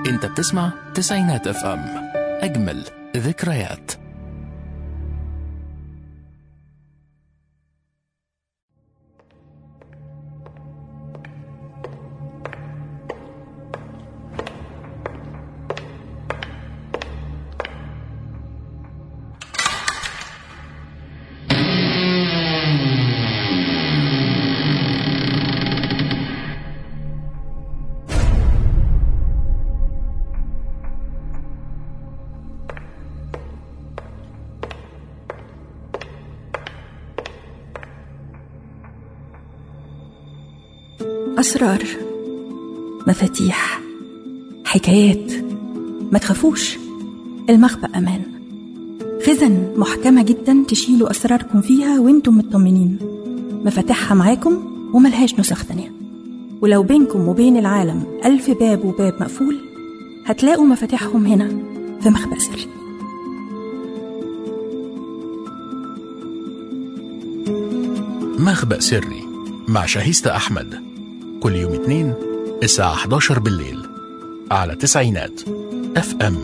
انت بتسمع تسعينات اف ام اجمل ذكريات أسرار مفاتيح حكايات ما تخافوش المخبأ أمان خزن محكمة جدا تشيلوا أسراركم فيها وانتم مطمنين مفاتيحها معاكم وملهاش نسخ تانية ولو بينكم وبين العالم ألف باب وباب مقفول هتلاقوا مفاتيحهم هنا في مخبأ سري مخبأ سري مع شاهيستة أحمد كل يوم اثنين الساعة 11 بالليل على تسعينات اف ام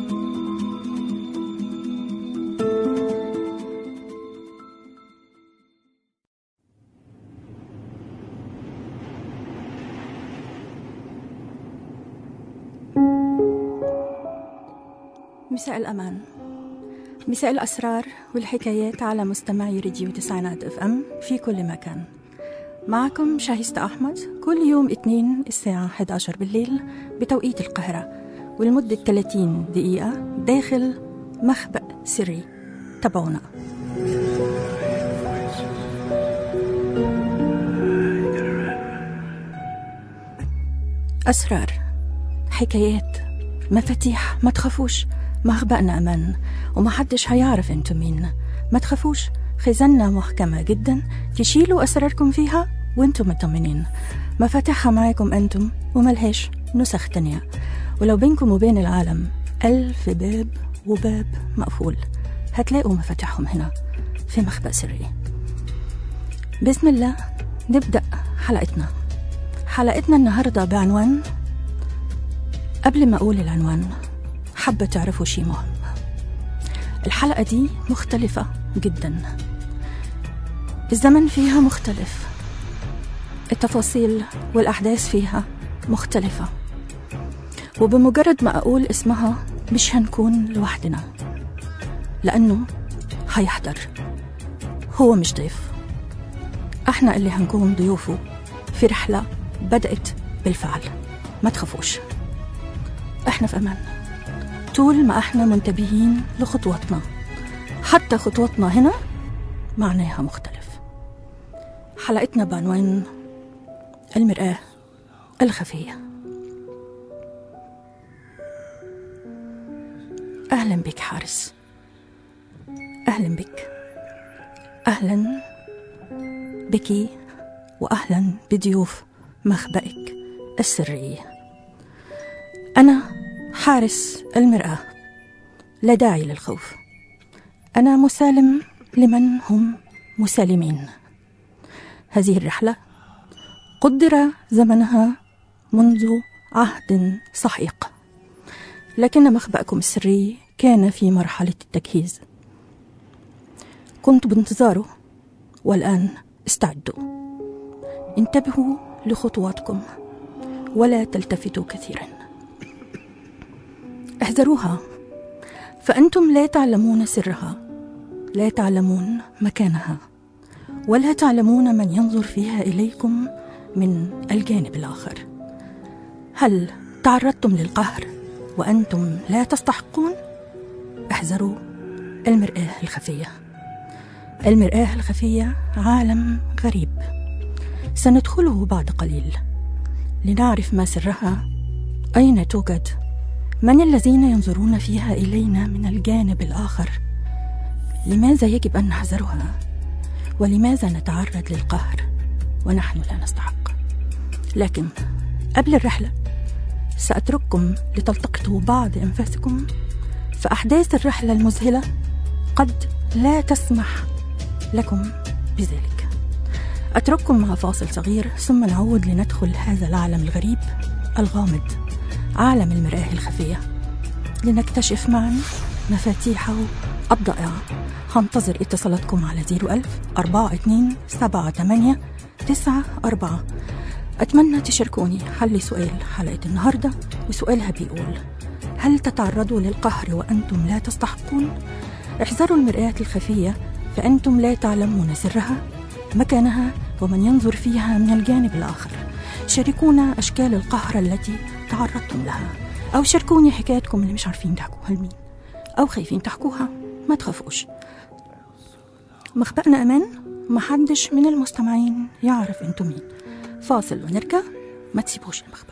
مساء الأمان مساء الأسرار والحكايات على مستمعي راديو تسعينات اف ام في كل مكان معكم شاهستة أحمد كل يوم اثنين الساعة 11 بالليل بتوقيت القاهرة ولمدة 30 دقيقة داخل مخبأ سري تابعونا أسرار حكايات مفاتيح ما تخافوش مخبأنا أمان ومحدش هيعرف انتو مين ما تخافوش خزاننا محكمة جدا تشيلوا أسراركم فيها وانتم مطمنين مفاتيحها معاكم أنتم وملهاش نسخ تانية ولو بينكم وبين العالم ألف باب وباب مقفول هتلاقوا مفاتيحهم هنا في مخبأ سري بسم الله نبدأ حلقتنا حلقتنا النهاردة بعنوان قبل ما أقول العنوان حابة تعرفوا شي مهم الحلقة دي مختلفة جدا الزمن فيها مختلف التفاصيل والأحداث فيها مختلفة وبمجرد ما أقول اسمها مش هنكون لوحدنا لأنه هيحضر هو مش ضيف احنا اللي هنكون ضيوفه في رحلة بدأت بالفعل ما تخافوش احنا في أمان طول ما احنا منتبهين لخطواتنا حتى خطواتنا هنا معناها مختلف حلقتنا بعنوان المرآة الخفية أهلا بك حارس أهلا بك أهلا بك وأهلا بضيوف مخبئك السري أنا حارس المرآة لا داعي للخوف أنا مسالم لمن هم مسالمين هذه الرحلة قدر زمنها منذ عهد سحيق لكن مخبأكم السري كان في مرحلة التجهيز كنت بانتظاره والآن استعدوا انتبهوا لخطواتكم ولا تلتفتوا كثيرا احذروها فأنتم لا تعلمون سرها لا تعلمون مكانها ولا تعلمون من ينظر فيها إليكم من الجانب الآخر هل تعرضتم للقهر وأنتم لا تستحقون؟ احذروا المرآة الخفية المرآة الخفية عالم غريب سندخله بعد قليل لنعرف ما سرها أين توجد من الذين ينظرون فيها إلينا من الجانب الآخر لماذا يجب أن نحذرها ولماذا نتعرض للقهر ونحن لا نستحق لكن قبل الرحلة سأترككم لتلتقطوا بعض أنفاسكم فأحداث الرحلة المذهلة قد لا تسمح لكم بذلك أترككم مع فاصل صغير ثم نعود لندخل هذا العالم الغريب الغامض عالم المرآة الخفية لنكتشف معا مفاتيحه الضائعة هنتظر اتصالاتكم على 01000 42 78 9 4 أتمنى تشاركوني حل سؤال حلقة النهاردة وسؤالها بيقول هل تتعرضوا للقهر وأنتم لا تستحقون؟ احذروا المرآة الخفية فأنتم لا تعلمون سرها مكانها ومن ينظر فيها من الجانب الآخر شاركونا أشكال القهر التي تعرضتم لها أو شاركوني حكايتكم اللي مش عارفين تحكوها لمين أو خايفين تحكوها ما تخافوش مخبأنا أمان محدش من المستمعين يعرف انتم مين فاصل ونرجع ما تسيبوش المخبأ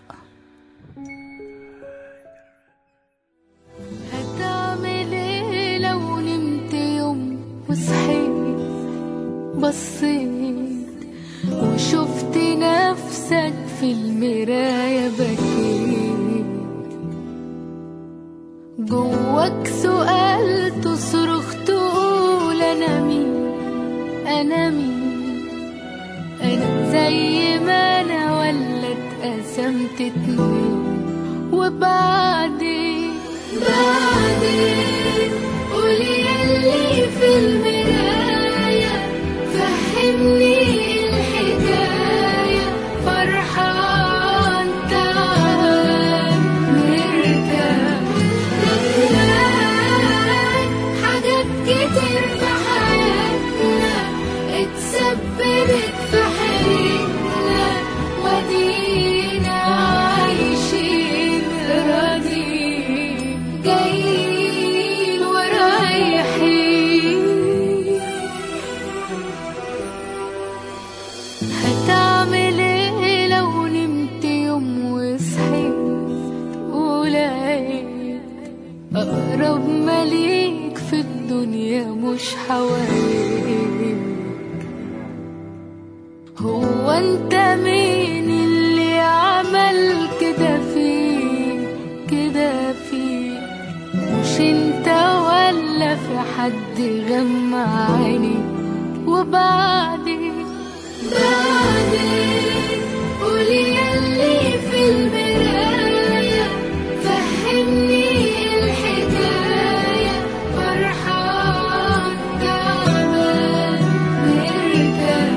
هتعمل ايه لو نمت يوم وصحيت بصيت وشفت نفسك في المراية بكيت جواك سؤال تصرخ تقول أنا مين أنا مين أنا زي ما أنا ولا اتقسمت اتنين وبعدين بعدين قولي يلي في المراية فهمني الحكاية فرحان تعال نرجع نتلاقي حاجات كتير في حياتنا اتسببت في حياتنا ودينا عايشين راضيين جايين ورايحين هتعمل ايه لو نمت يوم وصحيت ولقيت أقرب مليك في الدنيا مش حواليك هو انت مين اللي عمل كده فيك كده فيك مش انت ولا في حد غمى عينيك وبعدين بعدين قولي يلي في المراية فهمني الحكاية فرحان تعبان نرجع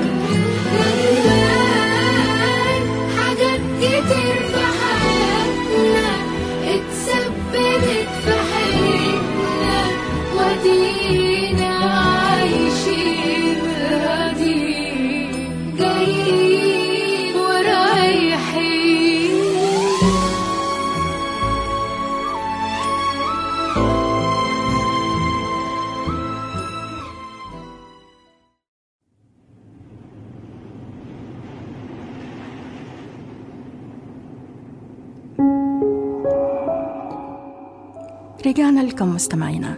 ندمان حاجات كتير في حياتنا اتسببت في حياتنا ودينا عايشين راضيين جايين ورايحين رجعنا لكم مستمعينا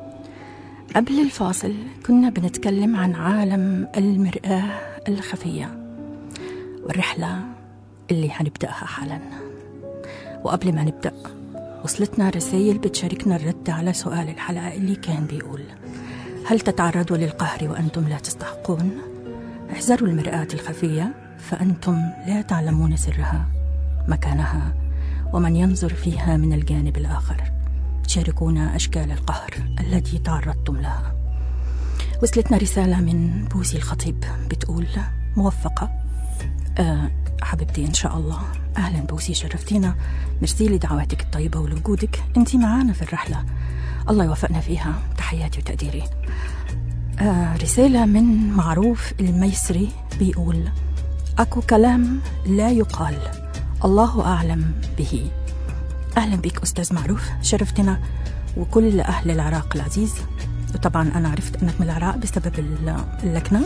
قبل الفاصل كنا بنتكلم عن عالم المرآة الخفية والرحلة اللي هنبدأها حالا وقبل ما نبدأ وصلتنا رسائل بتشاركنا الرد على سؤال الحلقة اللي كان بيقول هل تتعرضوا للقهر وأنتم لا تستحقون؟ احذروا المرآة الخفية فأنتم لا تعلمون سرها مكانها ومن ينظر فيها من الجانب الآخر شاركونا أشكال القهر التي تعرضتم لها وصلتنا رسالة من بوسي الخطيب بتقول موفقة آه حبيبتي إن شاء الله أهلا بوسي شرفتينا ميرسي لدعواتك الطيبة ولوجودك أنت معانا في الرحلة الله يوفقنا فيها تحياتي وتقديري آه رسالة من معروف الميسري بيقول أكو كلام لا يقال الله أعلم به أهلا بك أستاذ معروف شرفتنا وكل أهل العراق العزيز وطبعا أنا عرفت أنك من العراق بسبب اللكنة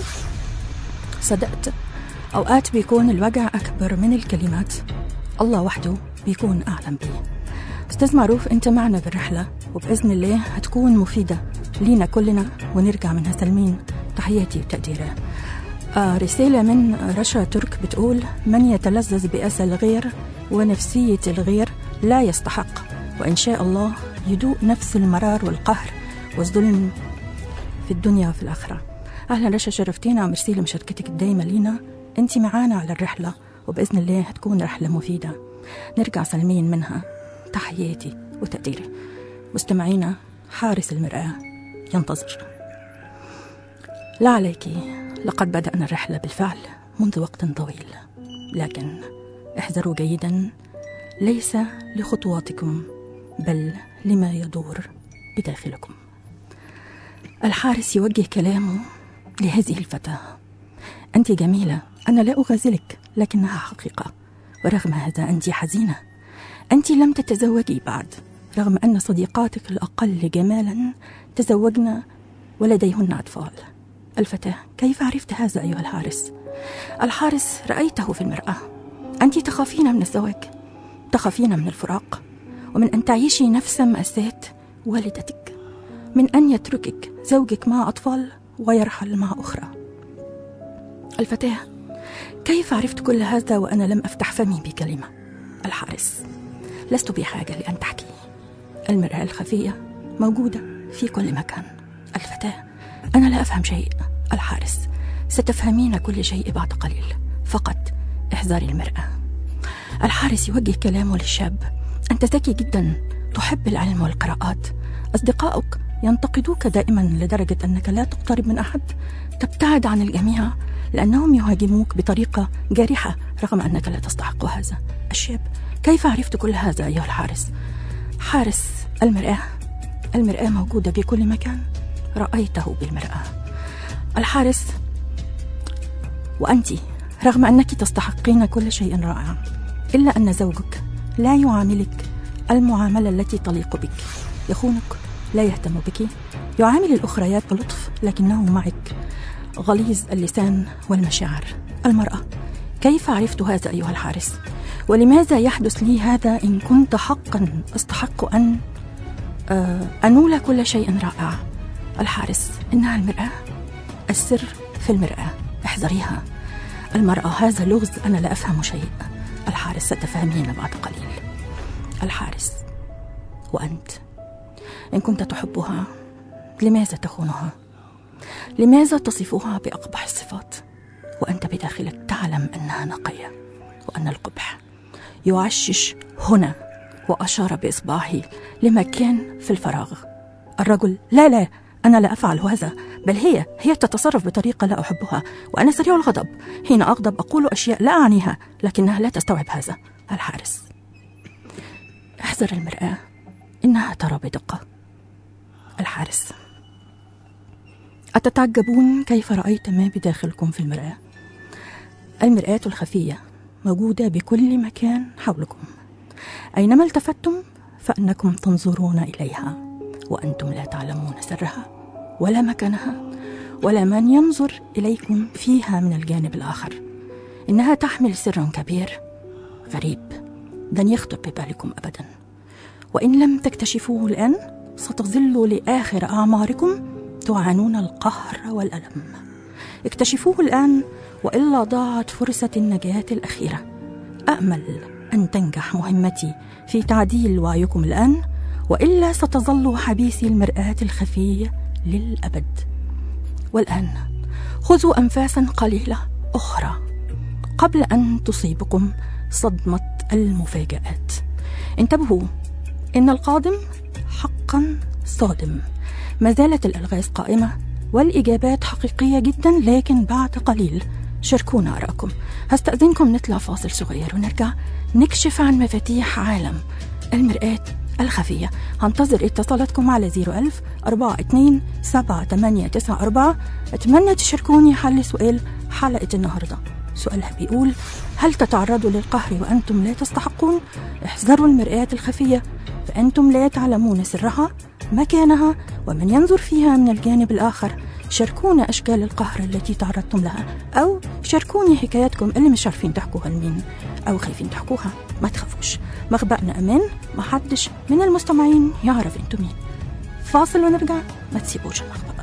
صدقت أوقات بيكون الوجع أكبر من الكلمات الله وحده بيكون أعلم به أستاذ معروف أنت معنا بالرحلة وبإذن الله هتكون مفيدة لينا كلنا ونرجع منها سلمين تحياتي وتقديري آه رسالة من رشا ترك بتقول من يتلذذ بأسى الغير ونفسية الغير لا يستحق وإن شاء الله يدوق نفس المرار والقهر والظلم في الدنيا وفي الآخرة أهلا رشا شرفتينا وميرسي لمشاركتك الدايمة لينا أنت معانا على الرحلة وبإذن الله هتكون رحلة مفيدة نرجع سلمين منها تحياتي وتقديري مستمعينا حارس المرآة ينتظر لا عليك لقد بدأنا الرحلة بالفعل منذ وقت طويل لكن احذروا جيدا ليس لخطواتكم بل لما يدور بداخلكم الحارس يوجه كلامه لهذه الفتاة أنت جميلة أنا لا أغازلك لكنها حقيقة ورغم هذا أنت حزينة أنت لم تتزوجي بعد رغم أن صديقاتك الأقل جمالا تزوجن ولديهن أطفال الفتاة كيف عرفت هذا أيها الحارس؟ الحارس رأيته في المرآة أنت تخافين من الزواج تخافين من الفراق ومن أن تعيشي نفس مأساة والدتك من أن يتركك زوجك مع أطفال ويرحل مع أخرى الفتاة كيف عرفت كل هذا وأنا لم أفتح فمي بكلمة الحارس لست بحاجة لأن تحكي المرآة الخفية موجودة في كل مكان الفتاة أنا لا أفهم شيء الحارس ستفهمين كل شيء بعد قليل فقط احذري المرأة الحارس يوجه كلامه للشاب أنت ذكي جدا تحب العلم والقراءات أصدقائك ينتقدوك دائما لدرجة أنك لا تقترب من أحد تبتعد عن الجميع لأنهم يهاجموك بطريقة جارحة رغم أنك لا تستحق هذا الشاب كيف عرفت كل هذا أيها الحارس حارس المرآة المرآة موجودة بكل مكان رأيته بالمرآة الحارس وأنت رغم أنك تستحقين كل شيء رائع إلا أن زوجك لا يعاملك المعاملة التي تليق بك يخونك لا يهتم بك يعامل الأخريات بلطف لكنه معك غليظ اللسان والمشاعر المرأة كيف عرفت هذا أيها الحارس ولماذا يحدث لي هذا إن كنت حقا أستحق أن آه، أنول كل شيء رائع الحارس إنها المرآة السر في المرآة احذريها المرأة هذا لغز أنا لا أفهم شيء الحارس ستفهمين بعد قليل الحارس وأنت إن كنت تحبها لماذا تخونها؟ لماذا تصفها بأقبح الصفات؟ وأنت بداخلك تعلم أنها نقية وأن القبح يعشش هنا وأشار بإصبعه لمكان في الفراغ الرجل لا لا أنا لا أفعل هذا بل هي هي تتصرف بطريقة لا أحبها وأنا سريع الغضب حين أغضب أقول أشياء لا أعنيها لكنها لا تستوعب هذا الحارس احذر المرآة إنها ترى بدقة الحارس أتتعجبون كيف رأيت ما بداخلكم في المرآة المرآة الخفية موجودة بكل مكان حولكم أينما التفتم فإنكم تنظرون إليها وأنتم لا تعلمون سرها ولا مكانها ولا من ينظر إليكم فيها من الجانب الآخر إنها تحمل سر كبير غريب لن يخطر ببالكم أبدا وإن لم تكتشفوه الآن ستظلوا لآخر أعماركم تعانون القهر والألم اكتشفوه الآن وإلا ضاعت فرصة النجاة الأخيرة أأمل أن تنجح مهمتي في تعديل وعيكم الآن وإلا ستظل حبيسي المرآة الخفية للأبد والآن خذوا أنفاسا قليلة أخرى قبل أن تصيبكم صدمة المفاجآت انتبهوا إن القادم حقا صادم ما زالت الألغاز قائمة والإجابات حقيقية جدا لكن بعد قليل شاركونا آراءكم هستأذنكم نطلع فاصل صغير ونرجع نكشف عن مفاتيح عالم المرآة الخفية هنتظر اتصالاتكم على 01000 42 7894 أتمنى تشاركوني حل سؤال حلقة النهاردة سؤالها بيقول هل تتعرضوا للقهر وأنتم لا تستحقون؟ احذروا المرآة الخفية فأنتم لا تعلمون سرها مكانها ومن ينظر فيها من الجانب الآخر شاركونا أشكال القهر التي تعرضتم لها أو شاركوني حكاياتكم اللي مش عارفين تحكوها لمين أو خايفين تحكوها ما تخافوش مخبأنا أمان ما حدش من المستمعين يعرف انتم مين فاصل ونرجع ما تسيبوش المخبأ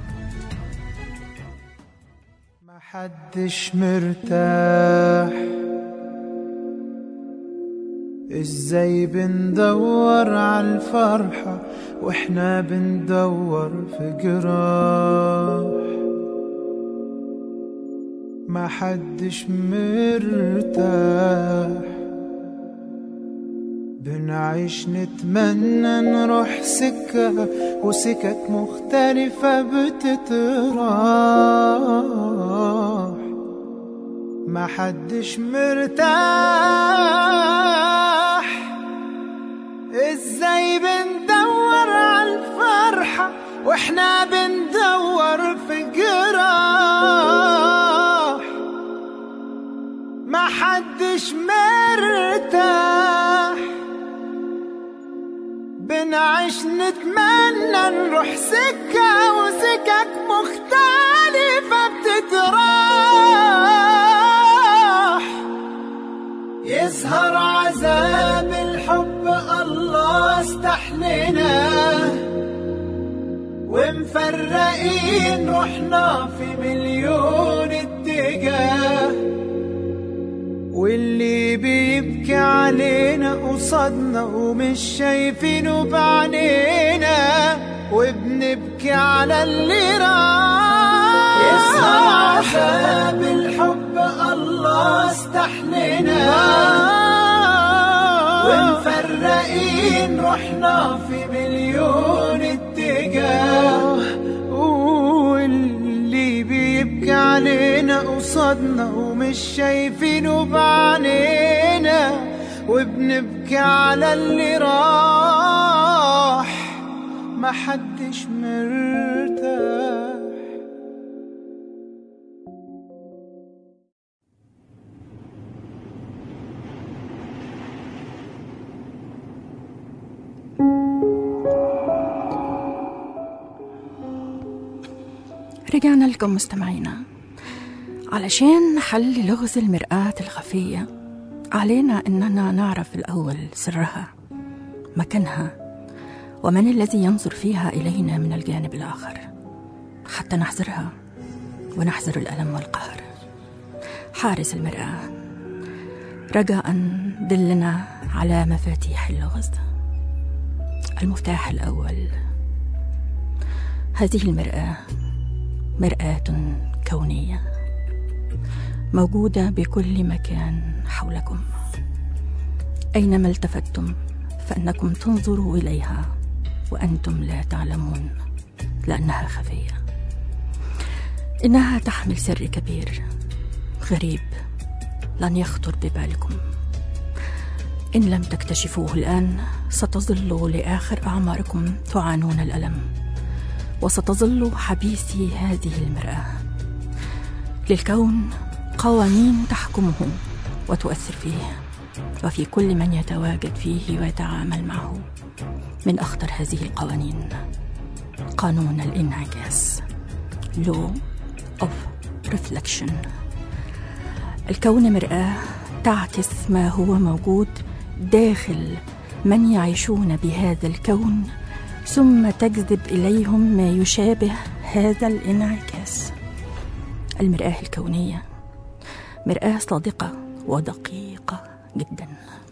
محدش مرتاح ازاي بندور عالفرحة واحنا بندور في جراح محدش مرتاح بنعيش نتمنى نروح سكة وسكك مختلفة بتتراح ما حدش مرتاح ازاي بندور على الفرحة واحنا بندور في جراح ما حدش مرتاح بنعيش نتمنى نروح سكة وسكك مختلفة بتتراح يظهر عذاب الحب الله استحلنا ومفرقين روحنا في مليون اتجاه واللي بيبكي علينا قصادنا ومش شايفينه بعينينا وبنبكي على اللي راح يسهر عذاب الحب الله استحلنا ومفرقين روحنا في مليون اتجاه واللي بيبكي علينا قصادنا ومش شايفينه بعينينا وبنبكي على اللي راح محدش مرتاح رجعنا لكم مستمعينا علشان حل لغز المرآة الخفية علينا إننا نعرف الأول سرها مكانها ومن الذي ينظر فيها إلينا من الجانب الآخر حتى نحذرها ونحذر الألم والقهر حارس المرآة رجاء دلنا على مفاتيح اللغز المفتاح الأول هذه المرآة مرآة كونية موجودة بكل مكان حولكم أينما التفتم فإنكم تنظروا إليها وأنتم لا تعلمون لأنها خفية إنها تحمل سر كبير غريب لن يخطر ببالكم إن لم تكتشفوه الآن ستظلوا لآخر أعماركم تعانون الألم وستظل حبيسي هذه المرآة للكون قوانين تحكمه وتؤثر فيه وفي كل من يتواجد فيه ويتعامل معه من أخطر هذه القوانين قانون الانعكاس Law of Reflection الكون مرآة تعكس ما هو موجود داخل من يعيشون بهذا الكون ثم تجذب اليهم ما يشابه هذا الانعكاس المراه الكونيه مراه صادقه ودقيقه جدا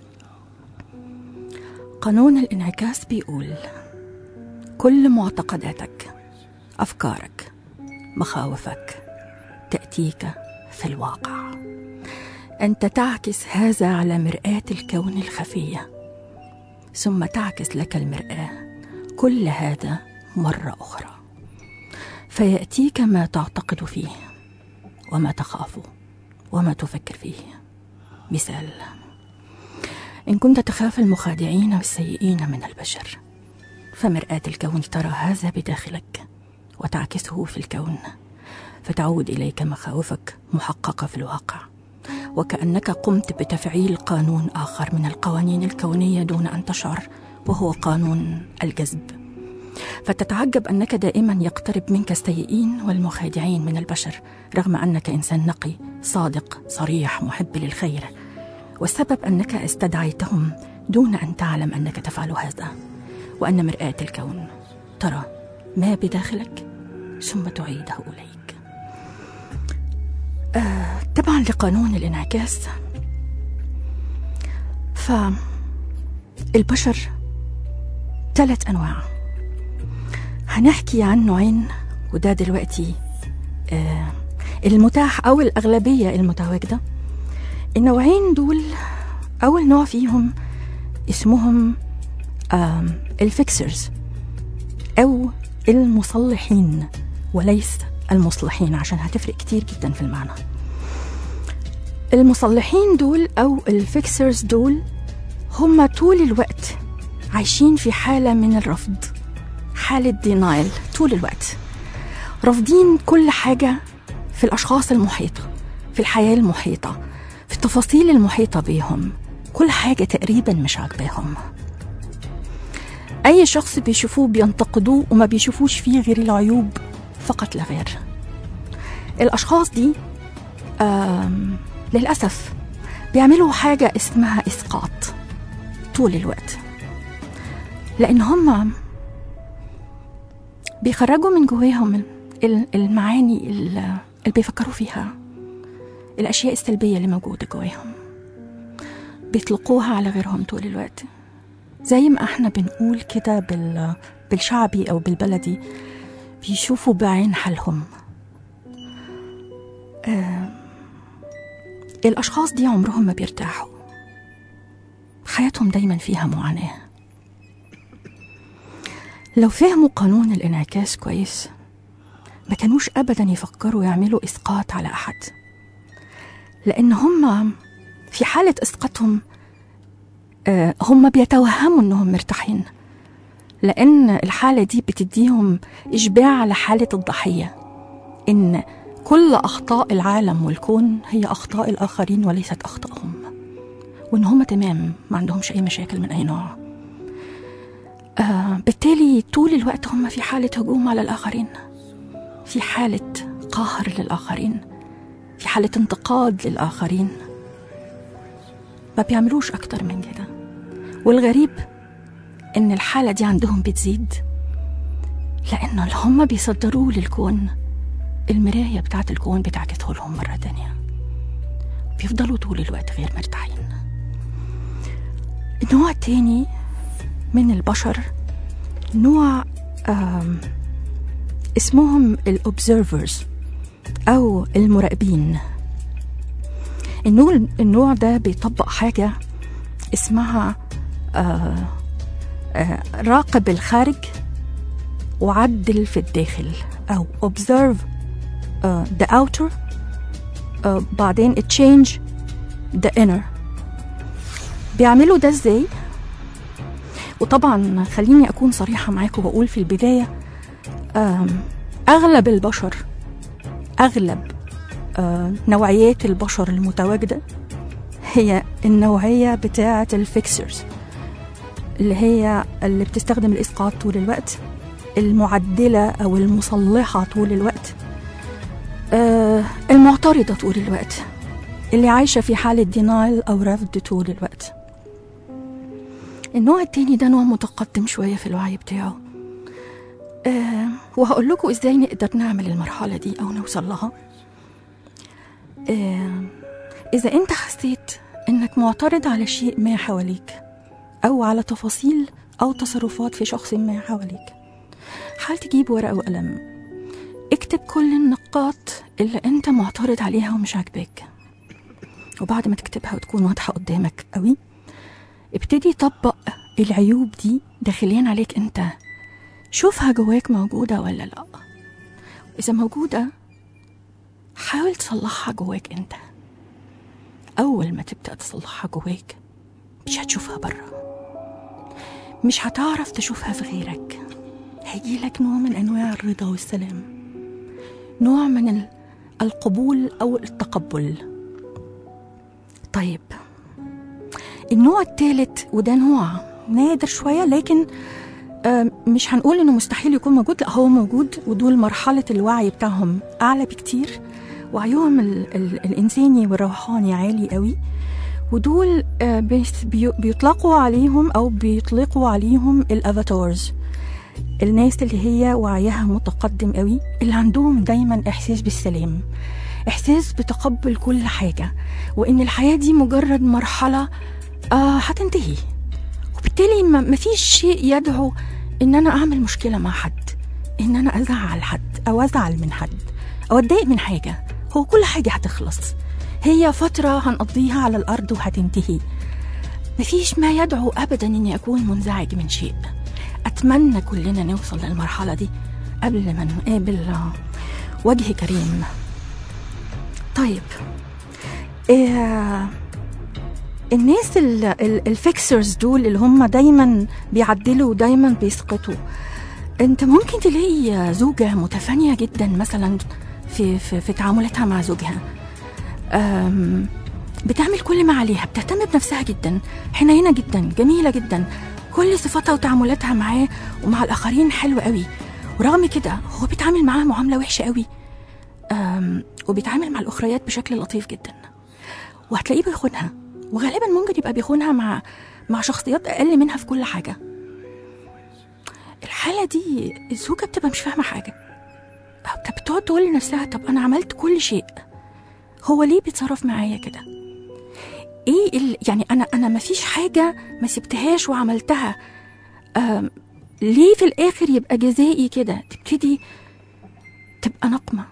قانون الانعكاس بيقول كل معتقداتك افكارك مخاوفك تاتيك في الواقع انت تعكس هذا على مراه الكون الخفيه ثم تعكس لك المراه كل هذا مره اخرى فياتيك ما تعتقد فيه وما تخاف وما تفكر فيه مثال ان كنت تخاف المخادعين والسيئين من البشر فمراه الكون ترى هذا بداخلك وتعكسه في الكون فتعود اليك مخاوفك محققه في الواقع وكانك قمت بتفعيل قانون اخر من القوانين الكونيه دون ان تشعر وهو قانون الجذب فتتعجب انك دائما يقترب منك السيئين والمخادعين من البشر رغم انك انسان نقي صادق صريح محب للخير والسبب انك استدعيتهم دون ان تعلم انك تفعل هذا وان مراه الكون ترى ما بداخلك ثم تعيده اليك آه طبعا لقانون الانعكاس فالبشر ثلاث انواع هنحكي عن نوعين وده دلوقتي آه المتاح او الاغلبيه المتواجده النوعين دول اول نوع فيهم اسمهم آم، الفيكسرز أو المصلحين وليس المصلحين عشان هتفرق كتير جدا في المعنى المصلحين دول أو الفيكسرز دول هم طول الوقت عايشين في حالة من الرفض حالة دينايل طول الوقت رافضين كل حاجة في الأشخاص المحيطة في الحياة المحيطة في التفاصيل المحيطة بيهم كل حاجة تقريبا مش عاجباهم أي شخص بيشوفوه بينتقدوه وما بيشوفوش فيه غير العيوب فقط لا غير الأشخاص دي آم للأسف بيعملوا حاجة اسمها إسقاط طول الوقت لأن هم بيخرجوا من جواهم ال- المعاني ال- اللي بيفكروا فيها الأشياء السلبية اللي موجودة جواهم بيطلقوها على غيرهم طول الوقت زي ما احنا بنقول كده بال بالشعبي أو بالبلدي بيشوفوا بعين حالهم آه الأشخاص دي عمرهم ما بيرتاحوا حياتهم دايما فيها معاناة لو فهموا قانون الانعكاس كويس ما كانوش أبدا يفكروا يعملوا إسقاط على أحد لأن هم في حالة إسقاطهم آه، هم بيتوهموا إنهم مرتاحين لأن الحالة دي بتديهم إشباع على حالة الضحية إن كل أخطاء العالم والكون هي أخطاء الآخرين وليست أخطائهم وإن هم تمام ما عندهمش أي مشاكل من أي نوع آه بالتالي طول الوقت هم في حالة هجوم على الآخرين في حالة قهر للآخرين في حالة انتقاد للآخرين ما بيعملوش أكتر من كده والغريب إن الحالة دي عندهم بتزيد لأنه اللي هم بيصدروه للكون المراية بتاعت الكون بتعكسه لهم مرة تانية بيفضلوا طول الوقت غير مرتاحين النوع التاني من البشر نوع آم، اسمهم الأوبزرفرز أو المراقبين النوع النوع ده بيطبق حاجة اسمها آه آه راقب الخارج وعدل في الداخل أو observe uh, the outer uh, بعدين change the inner بيعملوا ده ازاي وطبعا خليني أكون صريحة معاكم وأقول في البداية آم، أغلب البشر أغلب آه، نوعيات البشر المتواجدة هي النوعية بتاعة الفيكسرز اللي هي اللي بتستخدم الإسقاط طول الوقت المعدلة أو المصلحة طول الوقت آه، المعترضة طول الوقت اللي عايشة في حالة دينايل أو رفض طول الوقت النوع التاني ده نوع متقدم شوية في الوعي بتاعه آه وهقول لكم ازاي نقدر نعمل المرحلة دي أو نوصل لها آه إذا أنت حسيت إنك معترض على شيء ما حواليك أو على تفاصيل أو تصرفات في شخص ما حواليك حاول تجيب ورقة وقلم اكتب كل النقاط اللي أنت معترض عليها ومش عاجباك وبعد ما تكتبها وتكون واضحة قدامك قوي ابتدي طبق العيوب دي داخليا عليك انت شوفها جواك موجودة ولا لا إذا موجودة حاول تصلحها جواك انت أول ما تبدأ تصلحها جواك مش هتشوفها برا مش هتعرف تشوفها في غيرك هيجيلك نوع من أنواع الرضا والسلام نوع من ال- القبول أو التقبل طيب النوع الثالث وده نوع نادر شوية لكن آه، مش هنقول انه مستحيل يكون موجود لا هو موجود ودول مرحلة الوعي بتاعهم أعلى بكتير وعيهم ال ال الإنساني والروحاني عالي قوي ودول آه، بيس- بي- بيطلقوا عليهم أو بيطلقوا عليهم الأفاتارز الناس اللي هي وعيها متقدم قوي اللي عندهم دايما إحساس بالسلام إحساس بتقبل كل حاجة وإن الحياة دي مجرد مرحلة آه هتنتهي وبالتالي ما ما فيش شيء يدعو ان انا اعمل مشكله مع حد ان انا ازعل حد او ازعل من حد او اتضايق من حاجه هو كل حاجه هتخلص هي فتره هنقضيها على الارض وهتنتهي مفيش ما يدعو أبدا إني أكون منزعج من شيء أتمنى كلنا نوصل للمرحلة دي قبل ما نقابل آه، وجه كريم طيب إيه الناس ال- ال- الفيكسرز دول اللي هم دايما بيعدلوا ودايما بيسقطوا انت ممكن تلاقي زوجة متفانية جدا مثلا في, في, في تعاملاتها مع زوجها أم، بتعمل كل ما عليها بتهتم بنفسها جدا حنينة جدا جميلة جدا كل صفاتها وتعاملاتها معاه ومع الآخرين حلوة قوي ورغم كده هو بيتعامل معاها معاملة وحشة قوي أم، وبيتعامل مع الأخريات بشكل لطيف جدا وهتلاقيه بيخونها وغالبا ممكن يبقى بيخونها مع مع شخصيات أقل منها في كل حاجة الحالة دي الزوجة بتبقى مش فاهمة حاجة طب بتقعد تقول لنفسها طب أنا عملت كل شيء هو ليه بيتصرف معايا كده ايه ال... يعني انا انا ما فيش حاجه ما سبتهاش وعملتها أم... ليه في الاخر يبقى جزائي كده تبتدي تبقى نقمه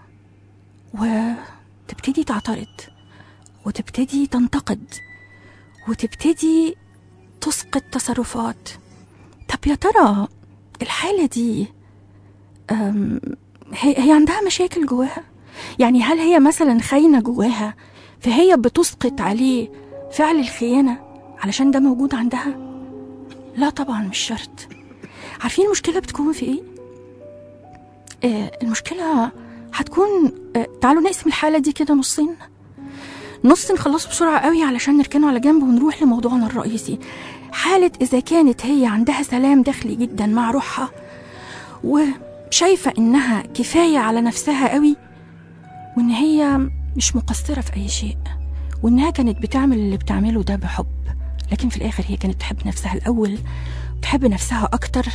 وتبتدي تعترض وتبتدي تنتقد وتبتدي تسقط تصرفات طب يا ترى الحالة دي أم، هي, هي عندها مشاكل جواها يعني هل هي مثلا خاينة جواها فهي بتسقط عليه فعل الخيانة علشان ده موجود عندها لا طبعا مش شرط عارفين المشكلة بتكون في ايه آه المشكلة هتكون آه تعالوا نقسم الحالة دي كده نصين نص نخلصه بسرعة قوي علشان نركنه على جنب ونروح لموضوعنا الرئيسي حالة إذا كانت هي عندها سلام داخلي جدا مع روحها وشايفة إنها كفاية على نفسها قوي وإن هي مش مقصرة في أي شيء وإنها كانت بتعمل اللي بتعمله ده بحب لكن في الآخر هي كانت تحب نفسها الأول وتحب نفسها أكتر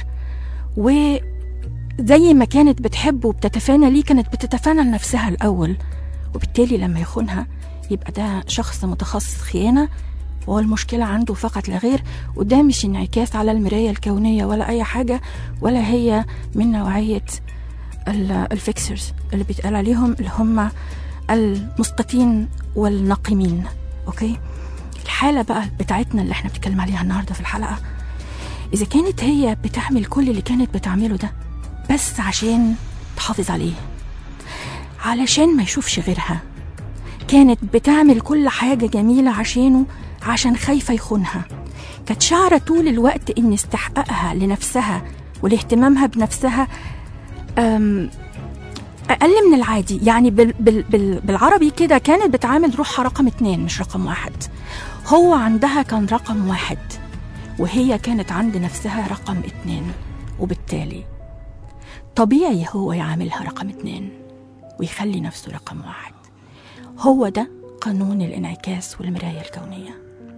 وزي ما كانت بتحب وبتتفانى ليه كانت بتتفانى لنفسها الأول وبالتالي لما يخونها يبقى ده شخص متخصص خيانة وهو المشكلة عنده فقط لا غير وده مش انعكاس على المراية الكونية ولا أي حاجة ولا هي من نوعية ال- الفيكسرز اللي بيتقال عليهم اللي هم المسقطين والناقمين أوكي الحالة بقى بتاعتنا اللي احنا بنتكلم عليها النهاردة في الحلقة إذا كانت هي بتعمل كل اللي كانت بتعمله ده بس عشان تحافظ عليه علشان ما يشوفش غيرها كانت بتعمل كل حاجة جميلة عشانه عشان خايفة يخونها كانت شعرة طول الوقت إن استحقاقها لنفسها والاهتمامها بنفسها أم، أقل من العادي يعني بال بال بال بالعربي كده كانت بتعامل روحها رقم اتنين مش رقم واحد هو عندها كان رقم واحد وهي كانت عند نفسها رقم اتنين وبالتالي طبيعي هو يعاملها رقم اتنين ويخلي نفسه رقم واحد هو ده قانون الانعكاس والمراية الكونية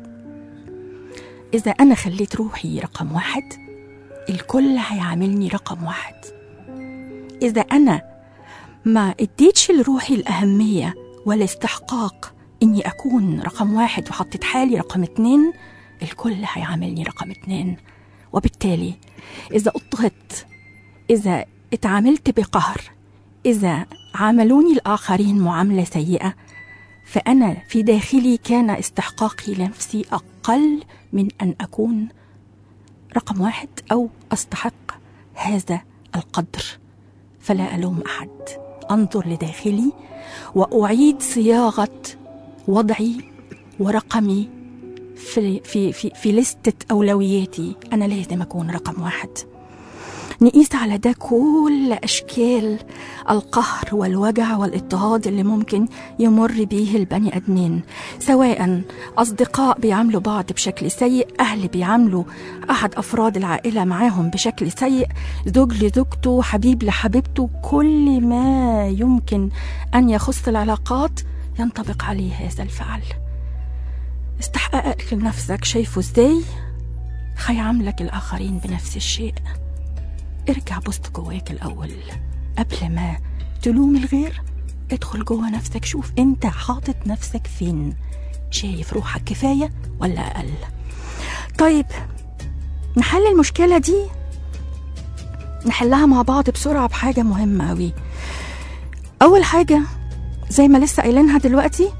إذا أنا خليت روحي رقم واحد الكل هيعاملني رقم واحد إذا أنا ما اديتش لروحي الأهمية والاستحقاق إني أكون رقم واحد وحطيت حالي رقم اتنين الكل هيعاملني رقم اتنين وبالتالي إذا اضطهدت إذا اتعاملت بقهر إذا عاملوني الآخرين معاملة سيئة فأنا في داخلي كان استحقاقي لنفسي أقل من أن أكون رقم واحد أو أستحق هذا القدر فلا ألوم أحد أنظر لداخلي وأعيد صياغة وضعي ورقمي في في في في لستة أولوياتي أنا لازم أكون رقم واحد نقيس على ده كل أشكال القهر والوجع والاضطهاد اللي ممكن يمر بيه البني آدمين سواء أصدقاء بيعاملوا بعض بشكل سيء أهل بيعاملوا أحد أفراد العائلة معاهم بشكل سيء زوج لزوجته حبيب لحبيبته كل ما يمكن أن يخص العلاقات ينطبق عليه هذا الفعل استحقاقك لنفسك شايفه ازاي هيعاملك الآخرين بنفس الشيء ارجع بص جواك الأول قبل ما تلوم الغير ادخل جوا نفسك شوف انت حاطط نفسك فين شايف روحك كفاية ولا أقل طيب نحل المشكلة دي نحلها مع بعض بسرعة بحاجة مهمة أوي أول حاجة زي ما لسه قايلينها دلوقتي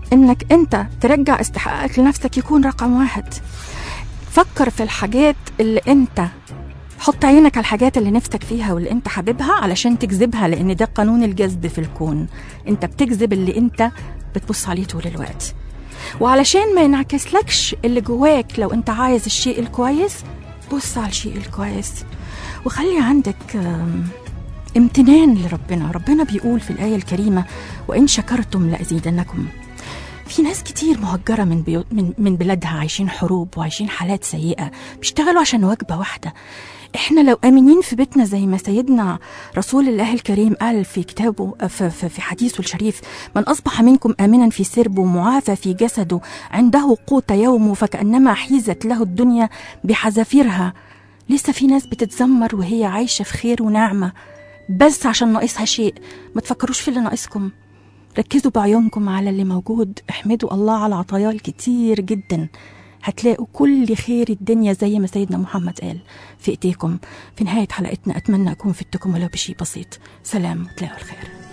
انك انت ترجع استحقاقك لنفسك يكون رقم واحد فكر في الحاجات اللي انت حط عينك على الحاجات اللي نفسك فيها واللي انت حاببها علشان تجذبها لان ده قانون الجذب في الكون انت بتجذب اللي انت بتبص عليه طول الوقت وعلشان ما ينعكسلكش اللي جواك لو انت عايز الشيء الكويس بص على الشيء الكويس وخلي عندك آم، امتنان لربنا ربنا بيقول في الآية الكريمة وإن شكرتم لأزيدنكم في ناس كتير مهجرة من, بيو من, من بلادها عايشين حروب وعايشين حالات سيئة بيشتغلوا عشان وجبة واحدة احنا لو امنين في بيتنا زي ما سيدنا رسول الله الكريم قال في كتابه في, في, في حديثه الشريف من اصبح منكم امنا في سربه معافى في جسده عنده قوت يومه فكانما حيزت له الدنيا بحذافيرها لسه في ناس بتتذمر وهي عايشه في خير ونعمه بس عشان ناقصها شيء ما تفكروش في اللي ناقصكم ركزوا بعيونكم على اللي موجود احمدوا الله على عطاياه الكتير جدا هتلاقوا كل خير الدنيا زي ما سيدنا محمد قال في ايديكم في نهاية حلقتنا أتمنى أكون فدتكم ولو بشيء بسيط سلام وتلاقوا الخير